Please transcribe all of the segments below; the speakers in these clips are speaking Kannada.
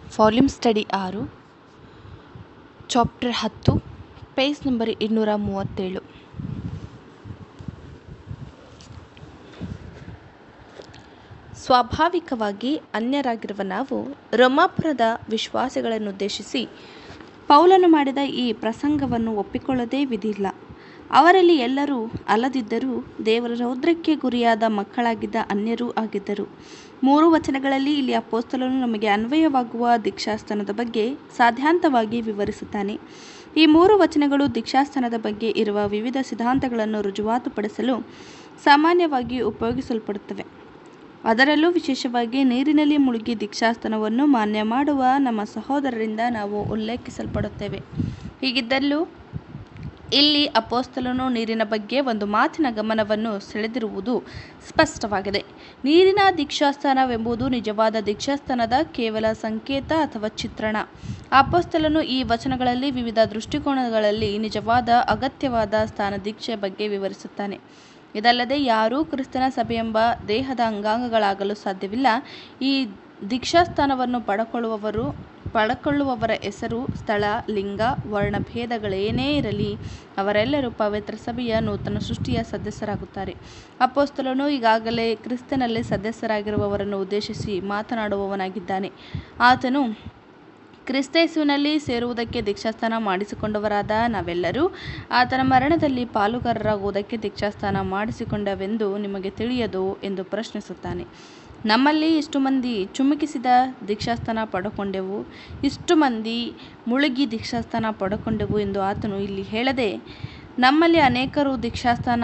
ವಾಲ್ಯೂಮ್ ಸ್ಟಡಿ ಆರು ಚಾಪ್ಟರ್ ಹತ್ತು ಪೇಜ್ ನಂಬರ್ ಇನ್ನೂರ ಮೂವತ್ತೇಳು ಸ್ವಾಭಾವಿಕವಾಗಿ ಅನ್ಯರಾಗಿರುವ ನಾವು ರೋಮಾಪುರದ ವಿಶ್ವಾಸಿಗಳನ್ನುದ್ದೇಶಿಸಿ ಪೌಲನು ಮಾಡಿದ ಈ ಪ್ರಸಂಗವನ್ನು ಒಪ್ಪಿಕೊಳ್ಳದೇ ವಿಧಿಯಿಲ್ಲ ಅವರಲ್ಲಿ ಎಲ್ಲರೂ ಅಲ್ಲದಿದ್ದರೂ ದೇವರ ರೌದ್ರಕ್ಕೆ ಗುರಿಯಾದ ಮಕ್ಕಳಾಗಿದ್ದ ಅನ್ಯರೂ ಆಗಿದ್ದರು ಮೂರು ವಚನಗಳಲ್ಲಿ ಇಲ್ಲಿ ಅಪೊಸ್ತಲನು ನಮಗೆ ಅನ್ವಯವಾಗುವ ದೀಕ್ಷಾಸ್ಥಾನದ ಬಗ್ಗೆ ಸಾಧ್ಯಾಂತವಾಗಿ ವಿವರಿಸುತ್ತಾನೆ ಈ ಮೂರು ವಚನಗಳು ದೀಕ್ಷಾಸ್ಥಾನದ ಬಗ್ಗೆ ಇರುವ ವಿವಿಧ ಸಿದ್ಧಾಂತಗಳನ್ನು ರುಜುವಾತುಪಡಿಸಲು ಸಾಮಾನ್ಯವಾಗಿ ಉಪಯೋಗಿಸಲ್ಪಡುತ್ತವೆ ಅದರಲ್ಲೂ ವಿಶೇಷವಾಗಿ ನೀರಿನಲ್ಲಿ ಮುಳುಗಿ ದೀಕ್ಷಾಸ್ಥಾನವನ್ನು ಮಾನ್ಯ ಮಾಡುವ ನಮ್ಮ ಸಹೋದರರಿಂದ ನಾವು ಉಲ್ಲೇಖಿಸಲ್ಪಡುತ್ತೇವೆ ಹೀಗಿದ್ದಲ್ಲೂ ಇಲ್ಲಿ ಅಪೋಸ್ತಲನು ನೀರಿನ ಬಗ್ಗೆ ಒಂದು ಮಾತಿನ ಗಮನವನ್ನು ಸೆಳೆದಿರುವುದು ಸ್ಪಷ್ಟವಾಗಿದೆ ನೀರಿನ ದೀಕ್ಷಾಸ್ಥಾನವೆಂಬುದು ನಿಜವಾದ ದೀಕ್ಷಾಸ್ಥಾನದ ಕೇವಲ ಸಂಕೇತ ಅಥವಾ ಚಿತ್ರಣ ಅಪೋಸ್ತಲನು ಈ ವಚನಗಳಲ್ಲಿ ವಿವಿಧ ದೃಷ್ಟಿಕೋನಗಳಲ್ಲಿ ನಿಜವಾದ ಅಗತ್ಯವಾದ ಸ್ಥಾನದೀಕ್ಷೆಯ ಬಗ್ಗೆ ವಿವರಿಸುತ್ತಾನೆ ಇದಲ್ಲದೆ ಯಾರೂ ಕ್ರಿಸ್ತನ ಸಭೆಯೆಂಬ ದೇಹದ ಅಂಗಾಂಗಗಳಾಗಲು ಸಾಧ್ಯವಿಲ್ಲ ಈ ದೀಕ್ಷಾಸ್ಥಾನವನ್ನು ಪಡಕೊಳ್ಳುವವರು ಪಡಕೊಳ್ಳುವವರ ಹೆಸರು ಸ್ಥಳ ಲಿಂಗ ವರ್ಣಭೇದಗಳೇನೇ ಇರಲಿ ಅವರೆಲ್ಲರೂ ಪವಿತ್ರ ಸಭೆಯ ನೂತನ ಸೃಷ್ಟಿಯ ಸದಸ್ಯರಾಗುತ್ತಾರೆ ಅಪೋಸ್ತಲನು ಈಗಾಗಲೇ ಕ್ರಿಸ್ತನಲ್ಲಿ ಸದಸ್ಯರಾಗಿರುವವರನ್ನು ಉದ್ದೇಶಿಸಿ ಮಾತನಾಡುವವನಾಗಿದ್ದಾನೆ ಆತನು ಕ್ರಿಸ್ತೇಸುವಿನಲ್ಲಿ ಸೇರುವುದಕ್ಕೆ ದೀಕ್ಷಾಸ್ಥಾನ ಮಾಡಿಸಿಕೊಂಡವರಾದ ನಾವೆಲ್ಲರೂ ಆತನ ಮರಣದಲ್ಲಿ ಪಾಲುಗಾರರಾಗುವುದಕ್ಕೆ ದೀಕ್ಷಾಸ್ಥಾನ ಮಾಡಿಸಿಕೊಂಡವೆಂದು ನಿಮಗೆ ತಿಳಿಯದು ಎಂದು ಪ್ರಶ್ನಿಸುತ್ತಾನೆ ನಮ್ಮಲ್ಲಿ ಇಷ್ಟು ಮಂದಿ ಚುಮುಕಿಸಿದ ದೀಕ್ಷಾಸ್ಥಾನ ಪಡಕೊಂಡೆವು ಇಷ್ಟು ಮಂದಿ ಮುಳುಗಿ ದೀಕ್ಷಾಸ್ಥಾನ ಪಡಕೊಂಡೆವು ಎಂದು ಆತನು ಇಲ್ಲಿ ಹೇಳದೆ ನಮ್ಮಲ್ಲಿ ಅನೇಕರು ದೀಕ್ಷಾಸ್ಥಾನ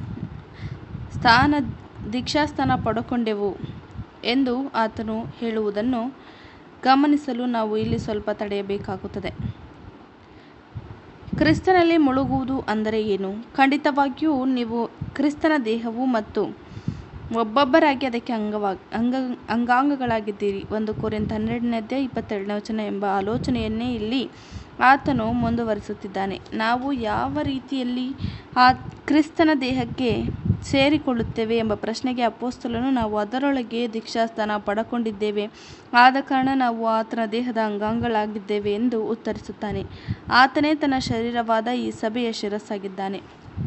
ಸ್ಥಾನ ದೀಕ್ಷಾಸ್ಥಾನ ಪಡಕೊಂಡೆವು ಎಂದು ಆತನು ಹೇಳುವುದನ್ನು ಗಮನಿಸಲು ನಾವು ಇಲ್ಲಿ ಸ್ವಲ್ಪ ತಡೆಯಬೇಕಾಗುತ್ತದೆ ಕ್ರಿಸ್ತನಲ್ಲಿ ಮುಳುಗುವುದು ಅಂದರೆ ಏನು ಖಂಡಿತವಾಗಿಯೂ ನೀವು ಕ್ರಿಸ್ತನ ದೇಹವು ಮತ್ತು ಒಬ್ಬೊಬ್ಬರಾಗಿ ಅದಕ್ಕೆ ಅಂಗವಾಗಿ ಅಂಗ ಅಂಗಾಂಗಗಳಾಗಿದ್ದೀರಿ ಒಂದು ಕುರಿತ ಹನ್ನೆರಡನೇ ಅಧ್ಯಾಯ ಇಪ್ಪತ್ತೆರಡನೇ ವಚನ ಎಂಬ ಆಲೋಚನೆಯನ್ನೇ ಇಲ್ಲಿ ಆತನು ಮುಂದುವರಿಸುತ್ತಿದ್ದಾನೆ ನಾವು ಯಾವ ರೀತಿಯಲ್ಲಿ ಆ ಕ್ರಿಸ್ತನ ದೇಹಕ್ಕೆ ಸೇರಿಕೊಳ್ಳುತ್ತೇವೆ ಎಂಬ ಪ್ರಶ್ನೆಗೆ ಅಪೋಸ್ತಲನು ನಾವು ಅದರೊಳಗೆ ದೀಕ್ಷಾಸ್ಥಾನ ಪಡಕೊಂಡಿದ್ದೇವೆ ಆದ ಕಾರಣ ನಾವು ಆತನ ದೇಹದ ಅಂಗಾಂಗಗಳಾಗಿದ್ದೇವೆ ಎಂದು ಉತ್ತರಿಸುತ್ತಾನೆ ಆತನೇ ತನ್ನ ಶರೀರವಾದ ಈ ಸಭೆಯ ಶಿರಸ್ಸಾಗಿದ್ದಾನೆ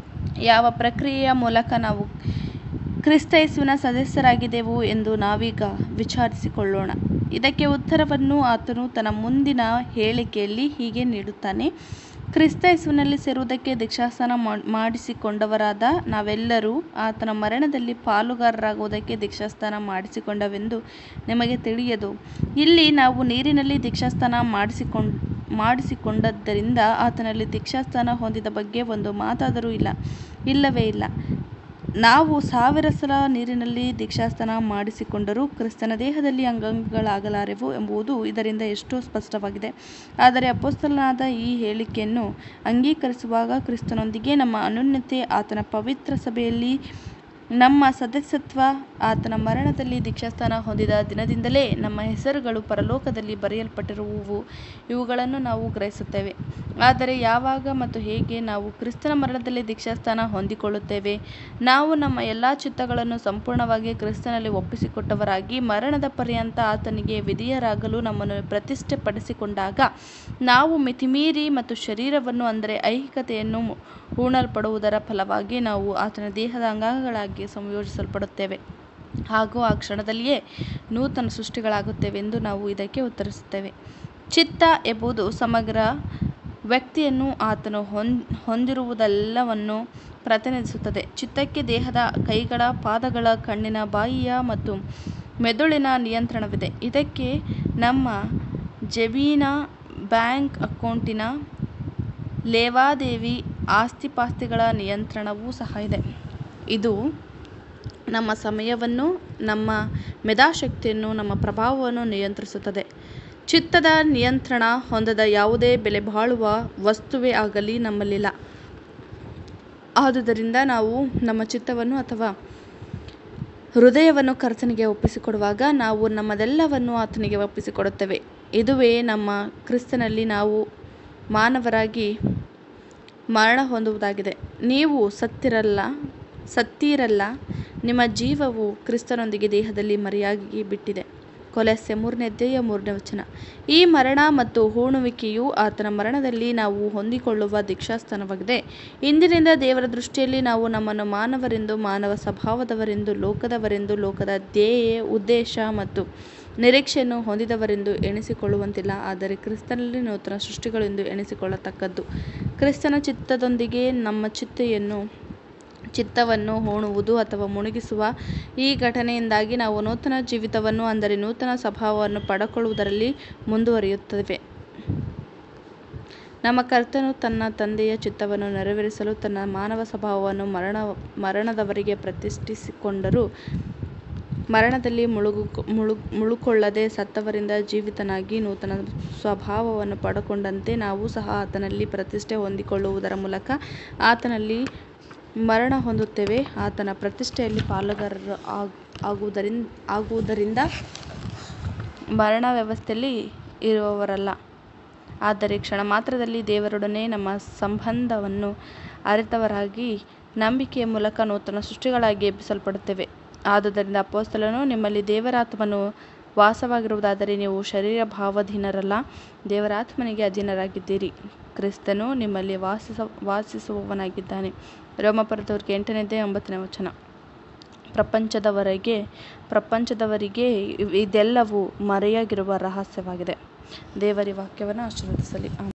ಯಾವ ಪ್ರಕ್ರಿಯೆಯ ಮೂಲಕ ನಾವು ಕ್ರಿಸ್ತ ಯೇಸುವಿನ ಸದಸ್ಯರಾಗಿದ್ದೆವು ಎಂದು ನಾವೀಗ ವಿಚಾರಿಸಿಕೊಳ್ಳೋಣ ಇದಕ್ಕೆ ಉತ್ತರವನ್ನು ಆತನು ತನ್ನ ಮುಂದಿನ ಹೇಳಿಕೆಯಲ್ಲಿ ಹೀಗೆ ನೀಡುತ್ತಾನೆ ಕ್ರಿಸ್ತ ಯೇಸುವಿನಲ್ಲಿ ಸೇರುವುದಕ್ಕೆ ದೀಕ್ಷಾಸ್ಥಾನ ಮಾಡಿಸಿಕೊಂಡವರಾದ ನಾವೆಲ್ಲರೂ ಆತನ ಮರಣದಲ್ಲಿ ಪಾಲುಗಾರರಾಗುವುದಕ್ಕೆ ದೀಕ್ಷಾಸ್ಥಾನ ಮಾಡಿಸಿಕೊಂಡವೆಂದು ನಿಮಗೆ ತಿಳಿಯದು ಇಲ್ಲಿ ನಾವು ನೀರಿನಲ್ಲಿ ದೀಕ್ಷಾಸ್ಥಾನ ಮಾಡಿಸಿಕೊಂಡ್ ಮಾಡಿಸಿಕೊಂಡದ್ದರಿಂದ ಆತನಲ್ಲಿ ದೀಕ್ಷಾಸ್ಥಾನ ಹೊಂದಿದ ಬಗ್ಗೆ ಒಂದು ಮಾತಾದರೂ ಇಲ್ಲ ಇಲ್ಲವೇ ಇಲ್ಲ ನಾವು ಸಾವಿರ ಸಲ ನೀರಿನಲ್ಲಿ ದೀಕ್ಷಾಸ್ಥಾನ ಮಾಡಿಸಿಕೊಂಡರೂ ಕ್ರಿಸ್ತನ ದೇಹದಲ್ಲಿ ಅಂಗಾಂಗಗಳಾಗಲಾರೆವು ಎಂಬುದು ಇದರಿಂದ ಎಷ್ಟೋ ಸ್ಪಷ್ಟವಾಗಿದೆ ಆದರೆ ಅಪೋಸ್ತಲನಾದ ಈ ಹೇಳಿಕೆಯನ್ನು ಅಂಗೀಕರಿಸುವಾಗ ಕ್ರಿಸ್ತನೊಂದಿಗೆ ನಮ್ಮ ಅನ್ಯೋನ್ಯತೆ ಆತನ ಪವಿತ್ರ ಸಭೆಯಲ್ಲಿ ನಮ್ಮ ಸದಸ್ಯತ್ವ ಆತನ ಮರಣದಲ್ಲಿ ದೀಕ್ಷಾಸ್ಥಾನ ಹೊಂದಿದ ದಿನದಿಂದಲೇ ನಮ್ಮ ಹೆಸರುಗಳು ಪರಲೋಕದಲ್ಲಿ ಬರೆಯಲ್ಪಟ್ಟಿರುವುವು ಇವುಗಳನ್ನು ನಾವು ಗ್ರಹಿಸುತ್ತೇವೆ ಆದರೆ ಯಾವಾಗ ಮತ್ತು ಹೇಗೆ ನಾವು ಕ್ರಿಸ್ತನ ಮರಣದಲ್ಲಿ ದೀಕ್ಷಾಸ್ಥಾನ ಹೊಂದಿಕೊಳ್ಳುತ್ತೇವೆ ನಾವು ನಮ್ಮ ಎಲ್ಲ ಚಿತ್ತಗಳನ್ನು ಸಂಪೂರ್ಣವಾಗಿ ಕ್ರಿಸ್ತನಲ್ಲಿ ಒಪ್ಪಿಸಿಕೊಟ್ಟವರಾಗಿ ಮರಣದ ಪರ್ಯಂತ ಆತನಿಗೆ ವಿಧೇಯರಾಗಲು ನಮ್ಮನ್ನು ಪ್ರತಿಷ್ಠೆಪಡಿಸಿಕೊಂಡಾಗ ನಾವು ಮಿತಿಮೀರಿ ಮತ್ತು ಶರೀರವನ್ನು ಅಂದರೆ ಐಹಿಕತೆಯನ್ನು ಹೂಣಲ್ಪಡುವುದರ ಫಲವಾಗಿ ನಾವು ಆತನ ದೇಹದ ಅಂಗಾಂಗಗಳಾಗಿ ಸಂಯೋಜಿಸಲ್ಪಡುತ್ತೇವೆ ಹಾಗೂ ಆ ಕ್ಷಣದಲ್ಲಿಯೇ ನೂತನ ಸೃಷ್ಟಿಗಳಾಗುತ್ತೇವೆ ಎಂದು ನಾವು ಇದಕ್ಕೆ ಉತ್ತರಿಸುತ್ತೇವೆ ಚಿತ್ತ ಎಂಬುದು ಸಮಗ್ರ ವ್ಯಕ್ತಿಯನ್ನು ಆತನು ಹೊಂದ್ ಹೊಂದಿರುವುದೆಲ್ಲವನ್ನು ಪ್ರತಿನಿಧಿಸುತ್ತದೆ ಚಿತ್ತಕ್ಕೆ ದೇಹದ ಕೈಗಳ ಪಾದಗಳ ಕಣ್ಣಿನ ಬಾಯಿಯ ಮತ್ತು ಮೆದುಳಿನ ನಿಯಂತ್ರಣವಿದೆ ಇದಕ್ಕೆ ನಮ್ಮ ಜೇಬಿನ ಬ್ಯಾಂಕ್ ಅಕೌಂಟಿನ ಲೇವಾದೇವಿ ಆಸ್ತಿಪಾಸ್ತಿಗಳ ನಿಯಂತ್ರಣವೂ ಸಹ ಇದೆ ಇದು ನಮ್ಮ ಸಮಯವನ್ನು ನಮ್ಮ ಮೇಧಾಶಕ್ತಿಯನ್ನು ನಮ್ಮ ಪ್ರಭಾವವನ್ನು ನಿಯಂತ್ರಿಸುತ್ತದೆ ಚಿತ್ತದ ನಿಯಂತ್ರಣ ಹೊಂದದ ಯಾವುದೇ ಬೆಲೆಬಾಳುವ ವಸ್ತುವೇ ಆಗಲಿ ನಮ್ಮಲ್ಲಿಲ್ಲ ಆದುದರಿಂದ ನಾವು ನಮ್ಮ ಚಿತ್ತವನ್ನು ಅಥವಾ ಹೃದಯವನ್ನು ಕರ್ತನಿಗೆ ಒಪ್ಪಿಸಿಕೊಡುವಾಗ ನಾವು ನಮ್ಮದೆಲ್ಲವನ್ನು ಆತನಿಗೆ ಒಪ್ಪಿಸಿಕೊಡುತ್ತೇವೆ ಇದುವೇ ನಮ್ಮ ಕ್ರಿಸ್ತನಲ್ಲಿ ನಾವು ಮಾನವರಾಗಿ ಮರಣ ಹೊಂದುವುದಾಗಿದೆ ನೀವು ಸತ್ತಿರಲ್ಲ ಸತ್ತೀರಲ್ಲ ನಿಮ್ಮ ಜೀವವು ಕ್ರಿಸ್ತನೊಂದಿಗೆ ದೇಹದಲ್ಲಿ ಮರೆಯಾಗಿ ಬಿಟ್ಟಿದೆ ಕೊಲೆಸ್ಸೆ ಮೂರನೇ ಅಧ್ಯಾಯ ಮೂರನೇ ವಚನ ಈ ಮರಣ ಮತ್ತು ಹೂಣುವಿಕೆಯು ಆತನ ಮರಣದಲ್ಲಿ ನಾವು ಹೊಂದಿಕೊಳ್ಳುವ ದೀಕ್ಷಾಸ್ಥಾನವಾಗಿದೆ ಇಂದಿನಿಂದ ದೇವರ ದೃಷ್ಟಿಯಲ್ಲಿ ನಾವು ನಮ್ಮನ್ನು ಮಾನವರೆಂದು ಮಾನವ ಸ್ವಭಾವದವರೆಂದು ಲೋಕದವರೆಂದು ಲೋಕದ ಧ್ಯೇಯ ಉದ್ದೇಶ ಮತ್ತು ನಿರೀಕ್ಷೆಯನ್ನು ಹೊಂದಿದವರೆಂದು ಎಣಿಸಿಕೊಳ್ಳುವಂತಿಲ್ಲ ಆದರೆ ಕ್ರಿಸ್ತನಲ್ಲಿ ನೂತನ ಸೃಷ್ಟಿಗಳೆಂದು ಎಣಿಸಿಕೊಳ್ಳತಕ್ಕದ್ದು ಕ್ರಿಸ್ತನ ಚಿತ್ತದೊಂದಿಗೆ ನಮ್ಮ ಚಿತ್ತೆಯನ್ನು ಚಿತ್ತವನ್ನು ಹೂಣುವುದು ಅಥವಾ ಮುಳುಗಿಸುವ ಈ ಘಟನೆಯಿಂದಾಗಿ ನಾವು ನೂತನ ಜೀವಿತವನ್ನು ಅಂದರೆ ನೂತನ ಸ್ವಭಾವವನ್ನು ಪಡೆದುಕೊಳ್ಳುವುದರಲ್ಲಿ ಮುಂದುವರಿಯುತ್ತೇವೆ ನಮ್ಮ ಕರ್ತನು ತನ್ನ ತಂದೆಯ ಚಿತ್ತವನ್ನು ನೆರವೇರಿಸಲು ತನ್ನ ಮಾನವ ಸ್ವಭಾವವನ್ನು ಮರಣ ಮರಣದವರೆಗೆ ಪ್ರತಿಷ್ಠಿಸಿಕೊಂಡರು ಮರಣದಲ್ಲಿ ಮುಳುಗು ಮುಳು ಮುಳುಕೊಳ್ಳದೆ ಸತ್ತವರಿಂದ ಜೀವಿತನಾಗಿ ನೂತನ ಸ್ವಭಾವವನ್ನು ಪಡೆದುಕೊಂಡಂತೆ ನಾವು ಸಹ ಆತನಲ್ಲಿ ಪ್ರತಿಷ್ಠೆ ಹೊಂದಿಕೊಳ್ಳುವುದರ ಮೂಲಕ ಆತನಲ್ಲಿ ಮರಣ ಹೊಂದುತ್ತೇವೆ ಆತನ ಪ್ರತಿಷ್ಠೆಯಲ್ಲಿ ಪಾಲುಗಾರರು ಆಗುವುದರಿಂದ ಆಗುವುದರಿಂದ ಮರಣ ವ್ಯವಸ್ಥೆಯಲ್ಲಿ ಇರುವವರಲ್ಲ ಆದರೆ ಕ್ಷಣ ಮಾತ್ರದಲ್ಲಿ ದೇವರೊಡನೆ ನಮ್ಮ ಸಂಬಂಧವನ್ನು ಅರಿತವರಾಗಿ ನಂಬಿಕೆಯ ಮೂಲಕ ನೂತನ ಸೃಷ್ಟಿಗಳಾಗಿ ಎಬ್ಬಿಸಲ್ಪಡುತ್ತೇವೆ ಆದುದರಿಂದ ಅಪೊಸ್ತಲನು ನಿಮ್ಮಲ್ಲಿ ದೇವರ ಆತ್ಮನು ವಾಸವಾಗಿರುವುದಾದರೆ ನೀವು ಶರೀರ ಭಾವಾಧೀನರಲ್ಲ ದೇವರ ಆತ್ಮನಿಗೆ ಅಧೀನರಾಗಿದ್ದೀರಿ ಕ್ರಿಸ್ತನು ನಿಮ್ಮಲ್ಲಿ ವಾಸಿಸ ವಾಸಿಸುವವನಾಗಿದ್ದಾನೆ ರೋಮಪುರದವ್ರಿಗೆ ಎಂಟನೇದೇ ಒಂಬತ್ತನೇ ವಚನ ಪ್ರಪಂಚದವರೆಗೆ ಪ್ರಪಂಚದವರಿಗೆ ಇದೆಲ್ಲವೂ ಮರೆಯಾಗಿರುವ ರಹಸ್ಯವಾಗಿದೆ ದೇವರ ವಾಕ್ಯವನ್ನು ಆಶೀರ್ವದಿಸಲಿ